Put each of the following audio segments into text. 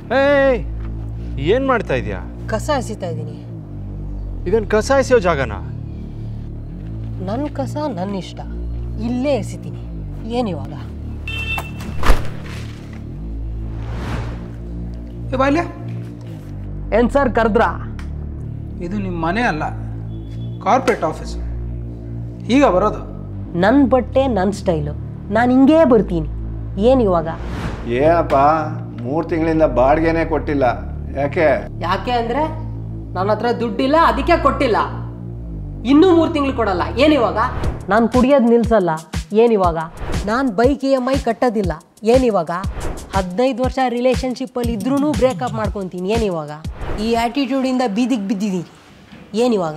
ಏಯ್ ಏನು ಮಾಡ್ತಾ ಇದೀಯಾ ಕಸ ಎಸಿತಾ ಇದ್ದೀನಿ ಇದನ್ನು ಕಸ ಎಸೆಯೋ ಜಾಗನಾ ನನ್ನ ಕಸ ನನ್ನ ಇಷ್ಟ ಇಲ್ಲೇ ಎಸಿತೀನಿ ಏನಿವಾಗ ಏ ಬಾಲ್ಯ ಏನು ಸರ್ ಕರೆದ್ರಾ ಇದು ನಿಮ್ಮ ಮನೆ ಅಲ್ಲ ಕಾರ್ಪೊರೇಟ್ ಆಫೀಸ್ ಈಗ ಬರೋದು ನನ್ನ ಬಟ್ಟೆ ನನ್ನ ಸ್ಟೈಲು ನಾನು ಹಿಂಗೇ ಬರ್ತೀನಿ ಏನು ಇವಾಗ ಏನಪ್ಪ ಮೂರು ತಿಂಗಳಿಂದ ಬಾಡಿಗೆನೇ ಕೊಟ್ಟಿಲ್ಲ ಯಾಕೆ ಯಾಕೆ ಅಂದರೆ ನನ್ನ ಹತ್ರ ದುಡ್ಡಿಲ್ಲ ಅದಕ್ಕೆ ಕೊಟ್ಟಿಲ್ಲ ಇನ್ನೂ ಮೂರು ತಿಂಗಳು ಕೊಡಲ್ಲ ಏನಿವಾಗ ನಾನು ಕುಡಿಯೋದು ನಿಲ್ಸಲ್ಲ ಏನಿವಾಗ ನಾನು ಬೈಕ್ ಇ ಎಮ್ ಐ ಕಟ್ಟೋದಿಲ್ಲ ಏನಿವಾಗ ಹದಿನೈದು ವರ್ಷ ರಿಲೇಷನ್ಶಿಪ್ಪಲ್ಲಿ ಇದ್ರೂ ಬ್ರೇಕಪ್ ಮಾಡ್ಕೊತೀನಿ ಏನಿವಾಗ ಈ ಆ್ಯಟಿಟ್ಯೂಡಿಂದ ಬೀದಿಗೆ ಬಿದ್ದಿದ್ದೀನಿ ಏನಿವಾಗ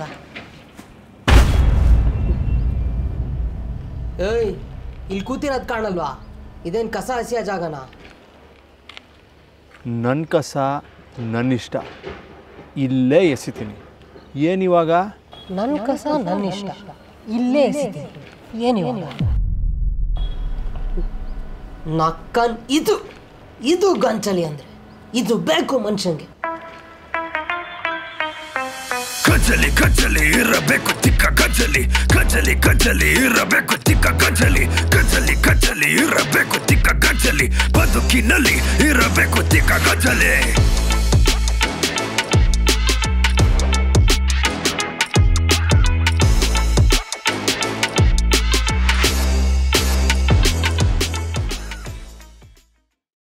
ಏಯ್ ಇಲ್ಲಿ ಕೂತಿರೋದು ಕಾಣಲ್ವಾ ಇದೇನು ಕಸ ಹಸಿಯ ಜಾಗನಾ ನನ್ನ ಕಸ ನನ್ನ ಇಷ್ಟ ಇಲ್ಲೇ ಎಸಿತೀನಿ ಏನಿವಾಗ ನನ್ನ ಕಸ ನನ್ನ ಇಷ್ಟ ಇಲ್ಲೇ ಎಸಿತೀನಿ ಏನಿವಾಗ ನಕ್ಕನ್ ಇದು ಇದು ಗಂಚಲಿ ಅಂದ್ರೆ ಇದು ಬೇಕು ಮನುಷ್ಯಂಗೆ ಕಜಲಿ ಕಜಲಿ ಇರಬೇಕು ತಿಕ್ಕ ಗಜಲಿ ಕಜಲಿ ಕಜಲಿ ಇರಬೇಕು ತಿಕ್ಕ ಗಜಲಿ ಕಜಲಿ ಕಜಲಿ ಇರಬೇಕು ತಿಕ್ಕ ಗಜಲಿ ಬದುಕಿನಲ್ಲಿ ಇರಬೇಕು ತಿಕ್ಕ ಗಜಲಿ